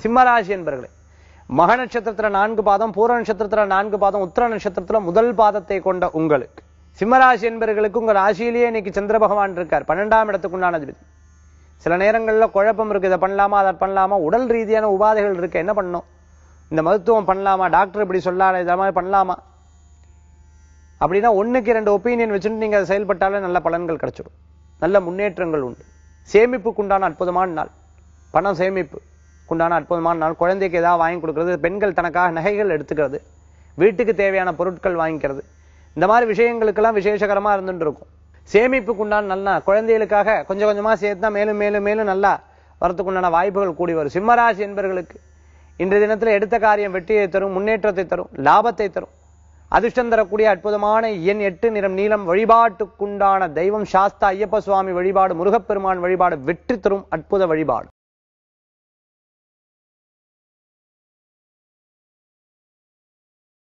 சிம்மராசி என்பர்களே மக நட்சத்திரத்துல நான்கு பாதம் பூர நட்சத்திரத்துல நான்கு பாதம் உத்தர நட்சத்திரத்துல முதல் பாதத்தை கொண்ட உங்களுக்கு சிம்மராசி என்பவர்களுக்கு உங்க ராசியிலேயே இன்னைக்கு சந்திர பகவான் இருக்கார் பன்னெண்டாம் இடத்துக்கு உண்டான அதிபதி சில நேரங்கள்ல குழப்பம் இருக்கு இதை பண்ணலாமா அதை பண்ணலாமா உடல் ரீதியான உபாதைகள் இருக்கு என்ன பண்ணணும் இந்த மருத்துவம் பண்ணலாமா டாக்டர் இப்படி சொல்லாத இதை மாதிரி பண்ணலாமா அப்படின்னா ஒண்ணுக்கு ரெண்டு ஒப்பீனியன் வச்சுட்டு நீங்க அதை செயல்பட்டாலே நல்ல பலன்கள் கிடைச்சிடும் நல்ல முன்னேற்றங்கள் உண்டு சேமிப்புக்குண்டான அற்புதமான நாள் பணம் சேமிப்பு உண்டான அற்புதமான நாள் குழந்தைக்கு ஏதாவது வாங்கி கொடுக்கறது பெண்கள் தனக்காக நகைகள் எடுத்துக்கிறது வீட்டுக்கு தேவையான பொருட்கள் வாங்கிக்கிறது இந்த மாதிரி விஷயங்களுக்கெல்லாம் விசேஷகரமா இருந்துட்டு இருக்கும் சேமிப்புக்கு உண்டான நல்லா குழந்தைகளுக்காக கொஞ்சம் கொஞ்சமா சேர்த்தா மேலும் மேலும் மேலும் நல்லா வரத்துக்கு உண்டான வாய்ப்புகள் கூடி வரும் சிம்மராசி என்பவர்களுக்கு இன்றைய தினத்துல எடுத்த காரியம் வெற்றியை தரும் முன்னேற்றத்தை தரும் லாபத்தை தரும் அதிர்ஷ்டம் தரக்கூடிய அற்புதமான எண் எட்டு நிறம் நீளம் வழிபாட்டுக்குண்டான தெய்வம் சாஸ்தா ஐயப்ப சுவாமி வழிபாடு முருகப்பெருமான் வழிபாடு வெற்றி தரும் அற்புத வழிபாடு